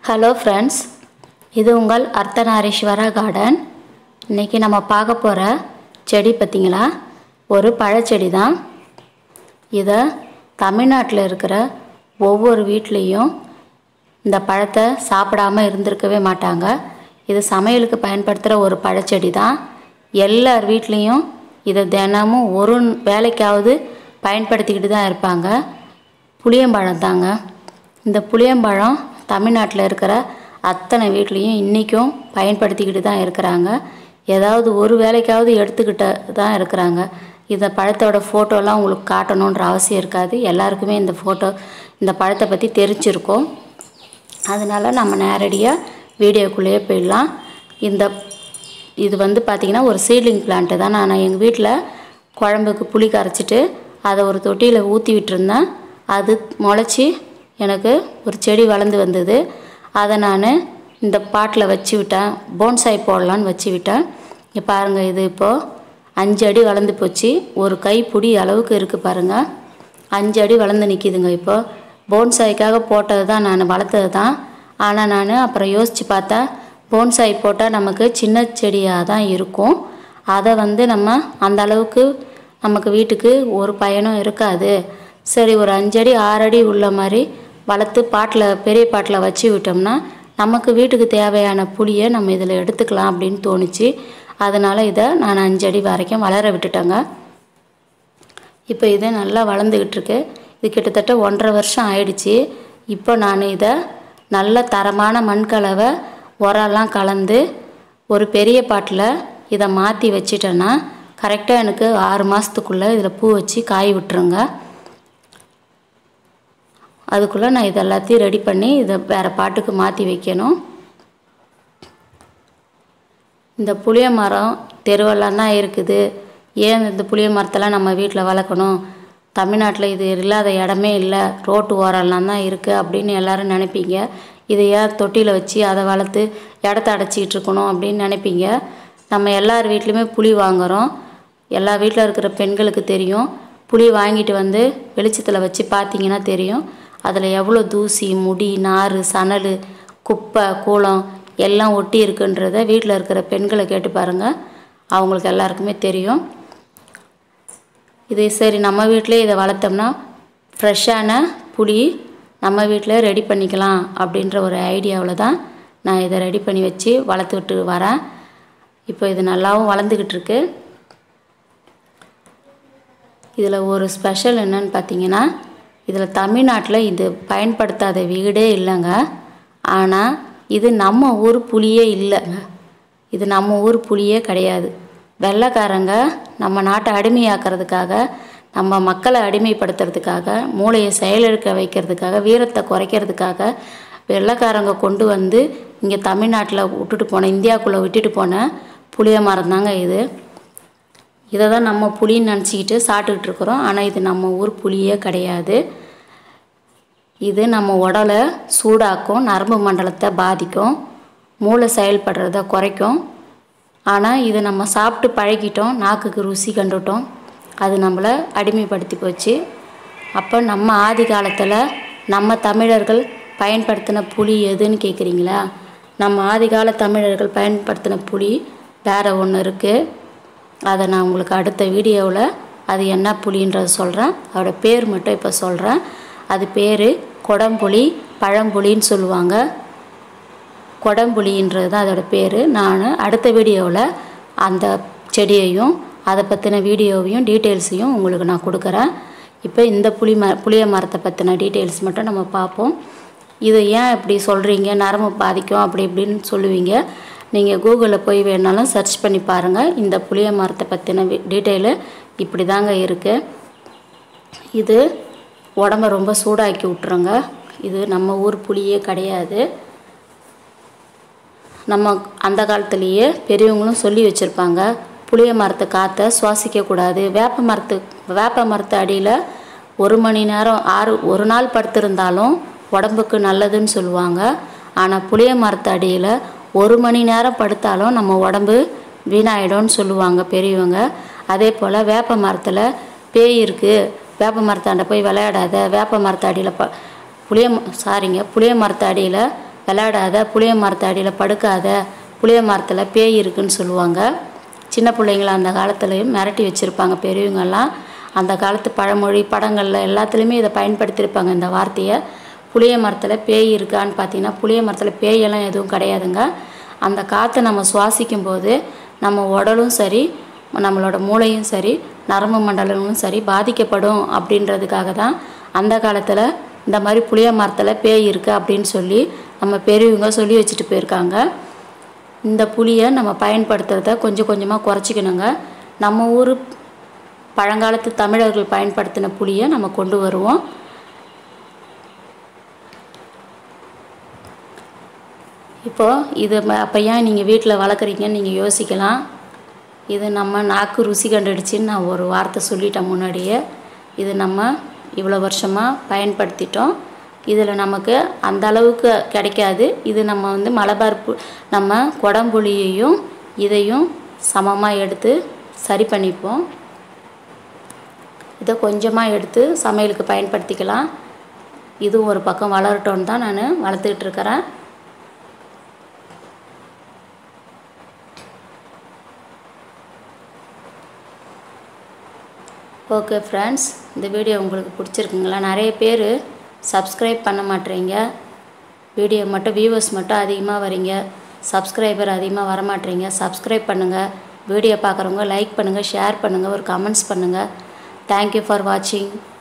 hello friends இது உங்கள் Ardhanareeswara garden இன்றைக்கி நம்ம பார்க்க போகிற செடி பார்த்திங்களா ஒரு பழச்செடி தான் இதை தமிழ்நாட்டில் இருக்கிற ஒவ்வொரு வீட்லேயும் இந்த பழத்தை சாப்பிடாம இருந்திருக்கவே மாட்டாங்க இது சமையலுக்கு பயன்படுத்துகிற ஒரு பழச்செடி தான் எல்லார் வீட்லேயும் இதை தினமும் ஒரு வேலைக்காவது பயன்படுத்திக்கிட்டு தான் இருப்பாங்க புளியம்பழம் தாங்க இந்த புளியம்பழம் தமிழ்நாட்டில் இருக்கிற அத்தனை வீட்லேயும் இன்றைக்கும் பயன்படுத்திக்கிட்டு தான் இருக்கிறாங்க ஏதாவது ஒரு வேலைக்காவது எடுத்துக்கிட்டு தான் இருக்கிறாங்க இந்த பழத்தோட ஃபோட்டோலாம் உங்களுக்கு காட்டணுன்ற அவசியம் இருக்காது எல்லாருக்குமே இந்த ஃபோட்டோ இந்த பழத்தை பற்றி தெரிஞ்சிருக்கும் அதனால் நம்ம நேரடியாக வீடியோக்குள்ளேயே போயிடலாம் இந்த இது வந்து பார்த்திங்கன்னா ஒரு சீட்லிங் பிளான்ட்டு தான் நான் எங்கள் வீட்டில் குழம்புக்கு புளி கரைச்சிட்டு அதை ஒரு தொட்டியில் ஊற்றி விட்டுருந்தேன் அது முளைச்சி எனக்கு ஒரு செடி வளர்ந்து வந்தது அதை நான் இந்த பாட்டில் வச்சு விட்டேன் போன்சாய் போடலான்னு வச்சு விட்டேன் இங்கே பாருங்கள் இது இப்போது அஞ்சு அடி வளர்ந்து போச்சு ஒரு கை பிடி அளவுக்கு இருக்குது பாருங்கள் அஞ்சு அடி வளர்ந்து நிற்கிதுங்க இப்போ போன்சாய்க்காக போட்டது தான் நான் வளர்த்தது தான் ஆனால் நான் அப்புறம் யோசித்து பார்த்தேன் போன்சாய் போட்டால் நமக்கு சின்ன செடியாக தான் இருக்கும் அதை வந்து நம்ம அந்த அளவுக்கு நமக்கு வீட்டுக்கு ஒரு பயனும் இருக்காது சரி ஒரு அஞ்சடி ஆறடி உள்ள மாதிரி வளர்த்து பாட்டில் பெரிய பாட்டில் வச்சு விட்டோம்னா நமக்கு வீட்டுக்கு தேவையான புளியை நம்ம இதில் எடுத்துக்கலாம் அப்படின்னு தோணுச்சு அதனால் இதை நான் அஞ்சடி வரைக்கும் வளர விட்டுட்டேங்க இப்போ இது நல்லா வளர்ந்துக்கிட்டு இருக்கு இது கிட்டத்தட்ட ஒன்றரை வருஷம் ஆயிடுச்சு இப்போ நான் இதை நல்ல தரமான மண்கலவை உரம்லாம் கலந்து ஒரு பெரிய பாட்டில் இதை மாற்றி வச்சிட்டேன்னா கரெக்டாக எனக்கு ஆறு மாதத்துக்குள்ளே இதில் பூ வச்சு காய் விட்டுருங்க அதுக்குள்ளே நான் இது எல்லாத்தையும் ரெடி பண்ணி இதை வேறு பாட்டுக்கு மாற்றி வைக்கணும் இந்த புளிய மரம் தெருவெல்லாம் தான் இருக்குது ஏன் இந்த புளிய மரத்தெல்லாம் நம்ம வீட்டில் வளர்க்கணும் தமிழ்நாட்டில் இது இல்லாத இடமே இல்லை ரோட்டு ஓரம்லாம் தான் இருக்குது அப்படின்னு எல்லோரும் நினைப்பீங்க இதை ஏன் தொட்டியில் வச்சு அதை வளர்த்து இடத்த அடைச்சிக்கிட்டு இருக்கணும் அப்படின்னு நினைப்பீங்க நம்ம எல்லார் வீட்லேயுமே புளி வாங்குகிறோம் எல்லா வீட்டில் இருக்கிற பெண்களுக்கு தெரியும் புளி வாங்கிட்டு வந்து வெளிச்சத்தில் வச்சு பார்த்தீங்கன்னா தெரியும் அதில் எவ்வளோ தூசி முடி நார் சணல் குப்பை கூளம் எல்லாம் ஒட்டி இருக்குன்றத வீட்டில் இருக்கிற பெண்களை கேட்டு பாருங்கள் அவங்களுக்கு எல்லாருக்குமே தெரியும் இது சரி நம்ம வீட்டிலே இதை வளர்த்தோம்னா ஃப்ரெஷ்ஷான புளி நம்ம வீட்டில் ரெடி பண்ணிக்கலாம் அப்படின்ற ஒரு ஐடியாவில் தான் நான் இதை ரெடி பண்ணி வச்சு வளர்த்துக்கிட்டு வரேன் இப்போ இது நல்லாவும் வளர்ந்துக்கிட்டு இருக்கு இதில் ஒரு ஸ்பெஷல் என்னன்னு பார்த்தீங்கன்னா இதில் தமிழ்நாட்டில் இது பயன்படுத்தாத வீடே இல்லைங்க ஆனால் இது நம்ம ஊர் புளியே இல்லைங்க இது நம்ம ஊர் புளியே கிடையாது வெள்ளைக்காரங்க நம்ம நாட்டை அடிமையாக்கிறதுக்காக நம்ம மக்களை அடிமைப்படுத்துறதுக்காக மூளையை செயலிழக்க வைக்கிறதுக்காக வீரத்தை குறைக்கிறதுக்காக வெள்ளைக்காரங்க கொண்டு வந்து இங்கே தமிழ்நாட்டில் விட்டுட்டு போன இந்தியாவுக்குள்ளே விட்டுட்டு போன புளிய மரம் தாங்க இது இதை தான் நம்ம புளின்னு நினச்சிக்கிட்டு சாப்பிட்டுக்கிட்டு இருக்கிறோம் ஆனால் இது நம்ம ஊர் புளியே கிடையாது இது நம்ம உடலை சூடாக்கும் நரம்பு மண்டலத்தை பாதிக்கும் மூளை செயல்படுறத குறைக்கும் ஆனால் இது நம்ம சாப்பிட்டு பழகிட்டோம் நாக்குக்கு ருசி கண்டுட்டோம் அது நம்மளை அடிமைப்படுத்தி போச்சு அப்போ நம்ம ஆதி காலத்தில் நம்ம தமிழர்கள் பயன்படுத்தின புளி எதுன்னு கேட்குறீங்களா நம்ம ஆதிகால தமிழர்கள் பயன்படுத்தின புளி வேறு ஒன்று இருக்குது அதை நான் உங்களுக்கு அடுத்த வீடியோவில் அது என்ன புளின்றதை சொல்கிறேன் அதோட பேர் மட்டும் இப்போ சொல்கிறேன் அது பேர் கொடம்புளி பழம்புளின்னு சொல்லுவாங்க கொடம்புளின்றது தான் அதோட பேர் நான் அடுத்த வீடியோவில் அந்த செடியையும் அதை பற்றின வீடியோவையும் டீட்டெயில்ஸையும் உங்களுக்கு நான் கொடுக்குறேன் இப்போ இந்த புளி ம புளிய மரத்தை பற்றின டீட்டெயில்ஸ் மட்டும் நம்ம பார்ப்போம் இதை ஏன் இப்படி சொல்கிறீங்க நரம்பு பாதிக்கும் அப்படி இப்படின்னு சொல்லுவீங்க நீங்கள் கூகுளில் போய் வேணாலும் சர்ச் பண்ணி பாருங்கள் இந்த புளிய மரத்தை பற்றின டீட்டெயிலு இப்படி தாங்க இருக்குது இது உடம்ப ரொம்ப சூடாக்கி விட்ருங்க இது நம்ம ஊர் புளியே கிடையாது நம்ம அந்த காலத்துலேயே பெரியவங்களும் சொல்லி வச்சுருப்பாங்க புளிய மரத்தை காற்றை சுவாசிக்கக்கூடாது வேப்ப மரத்து வேப்ப மரத்து அடியில் ஒரு மணி நேரம் ஆறு ஒரு நாள் படுத்திருந்தாலும் உடம்புக்கு நல்லதுன்னு சொல்லுவாங்க ஆனால் புளிய மரத்து அடியில் ஒரு மணி நேரம் படுத்தாலும் நம்ம உடம்பு வீணாயிடும்னு சொல்லுவாங்க பெரியவங்க அதே போல் வேப்ப மரத்தில் பேய் இருக்குது வேப்ப மரத்தாண்ட போய் விளையாடாத வேப்ப மரத்து அடியில் ப புளிய சாரிங்க புளிய மரத்து அடியில் விளையாடாத புளிய மரத்து அடியில் படுக்காத புளிய மரத்தில் பேய் இருக்குன்னு சொல்லுவாங்க சின்ன பிள்ளைங்கள அந்த காலத்துலேயும் மிரட்டி வச்சுருப்பாங்க பெரியவங்கெல்லாம் அந்த காலத்து பழமொழி படங்களில் எல்லாத்துலேயுமே இதை பயன்படுத்தியிருப்பாங்க இந்த வார்த்தையை புளிய மரத்தில் பேய் இருக்கான்னு பார்த்தீங்கன்னா புளிய மரத்தில் பேயெல்லாம் எதுவும் கிடையாதுங்க அந்த காற்றை நம்ம சுவாசிக்கும் போது நம்ம உடலும் சரி நம்மளோட மூளையும் சரி நரம்பு மண்டலமும் சரி பாதிக்கப்படும் அப்படின்றதுக்காக தான் அந்த காலத்தில் இந்த மாதிரி புளிய மரத்தில் பேய் இருக்குது அப்படின்னு சொல்லி நம்ம பெரியவங்க சொல்லி வச்சுட்டு போயிருக்காங்க இந்த புளியை நம்ம பயன்படுத்துகிறத கொஞ்சம் கொஞ்சமாக குறைச்சிக்கணுங்க நம்ம ஊர் பழங்காலத்து தமிழர்கள் பயன்படுத்தின புளியை நம்ம கொண்டு வருவோம் இப்போது இது ம- அப்போ ஏன் நீங்கள் வீட்டில் வளர்க்குறீங்கன்னு நீங்கள் யோசிக்கலாம் இது நம்ம நாக்கு ருசி கண்டுடுச்சின்னு நான் ஒரு வார்த்தை சொல்லிட்டேன் முன்னாடியே இது நம்ம இவ்வளோ வருஷமாக பயன்படுத்திட்டோம் இதில் நமக்கு அந்த அளவுக்கு கிடைக்காது இது நம்ம வந்து மலபார் பு நம்ம குடம்புளியையும் இதையும் சமமாக எடுத்து சரி பண்ணிப்போம் இதை கொஞ்சமாக எடுத்து சமையலுக்கு பயன்படுத்திக்கலாம் இதுவும் ஒரு பக்கம் வளரட்டும்னு தான் நான் வளர்த்துக்கிட்டு இருக்கிறேன் ஓகே ஃப்ரெண்ட்ஸ் இந்த வீடியோ உங்களுக்கு பிடிச்சிருக்குங்களா நிறைய பேர் சப்ஸ்கிரைப் பண்ண மாட்டேறீங்க வீடியோ மட்டும் வியூவர்ஸ் மட்டும் அதிகமாக வரீங்க சப்ஸ்கிரைபர் அதிகமாக வர மாட்டேறீங்க சப்ஸ்கிரைப் பண்ணுங்கள் வீடியோ பார்க்குறவங்க லைக் பண்ணுங்கள் ஷேர் பண்ணுங்கள் ஒரு கமெண்ட்ஸ் பண்ணுங்கள் தேங்க்யூ ஃபார் வாட்சிங்